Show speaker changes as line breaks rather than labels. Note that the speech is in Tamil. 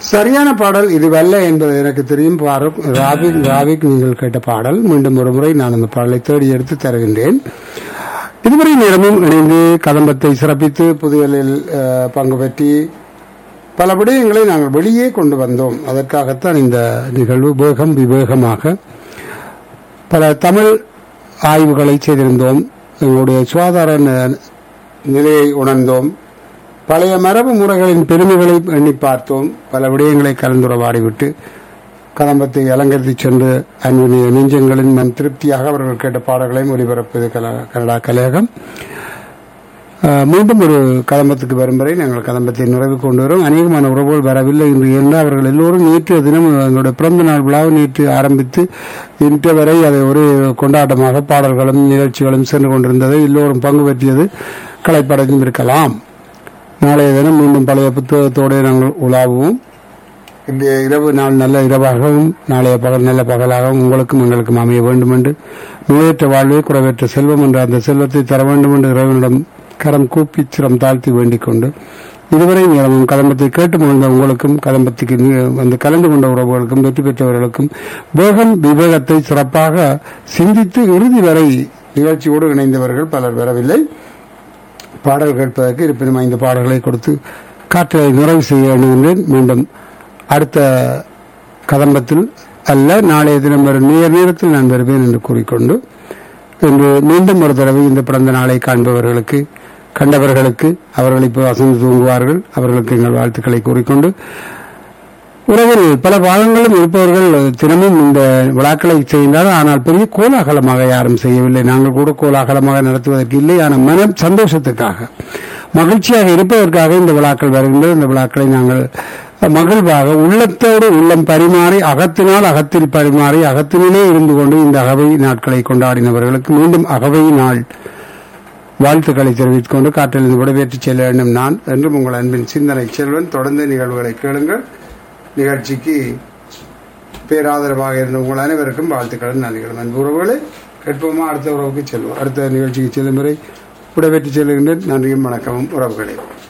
சரியான பாடல் இதுவல்ல என்பது எனக்கு தெரியும் பாரூக் ராபிக் ராபிக் நீங்கள் கேட்ட பாடல் மீண்டும் ஒரு முறை நான் அந்த பாடலை தேடி எடுத்து தருகின்றேன் இதுவரை நேரமும் இணைந்து கதம்பத்தை சிறப்பித்து புதியலில் அஹ், பங்கு பெற்றி பல விடயங்களை நாங்கள் வெளியே கொண்டு வந்தோம் அதற்காகத்தான் இந்த நிகழ்வு வேகம் விவேகமாக பல தமிழ் ஆய்வுகளை செய்திருந்தோம் எங்களுடைய சுகாதார ந- நிலையை உணர்ந்தோம் பழைய மரபு முறைகளின் பெருமைகளை எண்ணி பார்த்தோம் பல விடயங்களை கலந்துரையாடிவிட்டு கதம்பத்தை அலங்கரித்து சென்று அன்பினிய நெஞ்சங்களின் மன் திருப்தியாக அவர்கள் கேட்ட பாடல்களையும் ஒலிபரப்பது கல- கனடா கலையகம் அஹ், மீண்டும் ஒரு கதம்பத்துக்கு வரும் வரை நாங்கள் கதம்பத்தை நிறைவு கொண்டு வரோம் அநேகமான உறவுகள் வரவில்லை என்று என்று அவர்கள் எல்லோரும் நேற்று தினம் எங்களுடைய பிறந்த நாள் விழாவை நேற்று ஆரம்பித்து இன்று வரை அதை ஒரு கொண்டாட்டமாக பாடல்களும் நிகழ்ச்சிகளும் சென்று கொண்டிருந்ததை எல்லோரும் பங்கு பெற்றியது கலைப்படைந்தும் இருக்கலாம் நாளைய தினம் மீண்டும் பழைய புத்தகத்தோடு நாங்கள் உலாவுவோம் இன்றைய இரவு நாள் நல்ல இரவாகவும் நாளைய பகல் நல்ல பகலாகவும் உங்களுக்கும் எங்களுக்கும் அமைய வேண்டும் என்று நோயற்ற வாழ்வே குறைவற்ற செல்வம் என்ற அந்த செல்வத்தை தர வேண்டும் என்று இறைவனிடம் கரம் கூப்பி சிரம் தாழ்த்தி வேண்டிக் கொண்டு இதுவரை நேரமும் கதம்பத்தை கேட்டு மகிழ்ந்த உங்களுக்கும் கதம்பத்துக்கு நீ- வந்து கலந்து கொண்ட உறவுகளுக்கும் வெற்றி பெற்றவர்களுக்கும் வேகம் விவேகத்தை சிறப்பாக சிந்தித்து இறுதி வரை நிகழ்ச்சியோடு இணைந்தவர்கள் பலர் வரவில்லை பாடல் கேட்பதற்கு இருப்பினும் ஐந்து பாடல்களை கொடுத்து காற்றலை நிறைவு செய்ய எண்ணுகின்றேன் மீண்டும் அடுத்த கதம்பத்தில் அல்ல நாளைய தினம் வரும் நேர் நேரத்தில் நான் வருவேன் என்று கூறிக்கொண்டு இன்று மீண்டும் ஒரு தடவை இந்த பிறந்த நாளை காண்பவர்களுக்கு கண்டவர்களுக்கு அவர்கள் இப்போ அசந்து தூங்குவார்கள் அவர்களுக்கு எங்கள் வாழ்த்துக்களை கூறிக்கொண்டு உறவில் பல பாகங்களும் இருப்பவர்கள் தினமும் இந்த விழாக்களை செய்கின்றார் ஆனால் பெரிய கோலாகலமாக யாரும் செய்யவில்லை நாங்கள் கூட கோலாகலமாக நடத்துவதற்கு இல்லை ஆனால் மன சந்தோஷத்துக்காக மகிழ்ச்சியாக இருப்பதற்காக இந்த விழாக்கள் வருகின்றது இந்த விழாக்களை நாங்கள் மகிழ்வாக உள்ளத்தோடு உள்ளம் பரிமாறி அகத்தினால் அகத்தில் பரிமாறி அகத்தினிலே இருந்து கொண்டு இந்த அகவை நாட்களை கொண்டாடினவர்களுக்கு மீண்டும் அகவை நாள் வாழ்த்துக்களை தெரிவித்துக் கொண்டு காற்றிலிருந்து விடைபெற்றுச் செல்ல வேண்டும் நான் என்றும் உங்கள் அன்பின் சிந்தனை செல்வன் தொடர்ந்து நிகழ்வுகளை கேளுங்கள் நிகழ்ச்சிக்கு பேராதரவாக இருந்த உங்கள் அனைவருக்கும் வாழ்த்துக்களும் நன்றிகளும் அன்பு உறவுகளை கேட்போமா அடுத்த உறவுக்கு செல்வோம் அடுத்த நிகழ்ச்சிக்கு செல்லும் வரை விடைபெற்று செல்கின்றேன் நன்றியும் வணக்கமும் உறவுகளே